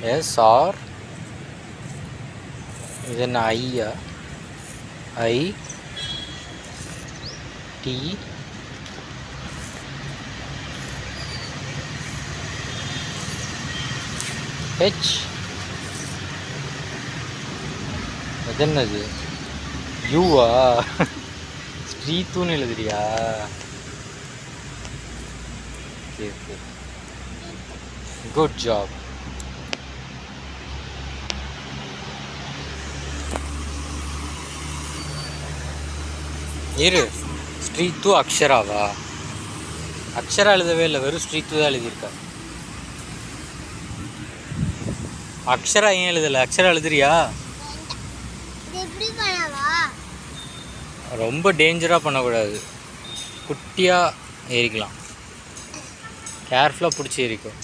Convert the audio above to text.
S R இது என்ன ஐயா ஐ டி ஹெச் அது என்னது யூவா ஸ்ரீத்துன்னு எழுதுறியா குட் ஜாப் இரு ஸ்ரீத்து அக்ஷராவா அக்ஷரா எழுதவே இல்லை வெறும் ஸ்ரீத்து தான் எழுதியிருக்கா அக்ஷரா ஏன் எழுதலை அக்ஷரா எழுதுறியா இது எப்படி பண்ணவா ரொம்ப டேஞ்சராக பண்ணக்கூடாது குட்டியாக ஏறிக்கலாம் கேர்ஃபுல்லாக பிடிச்சி ஏறிக்கும்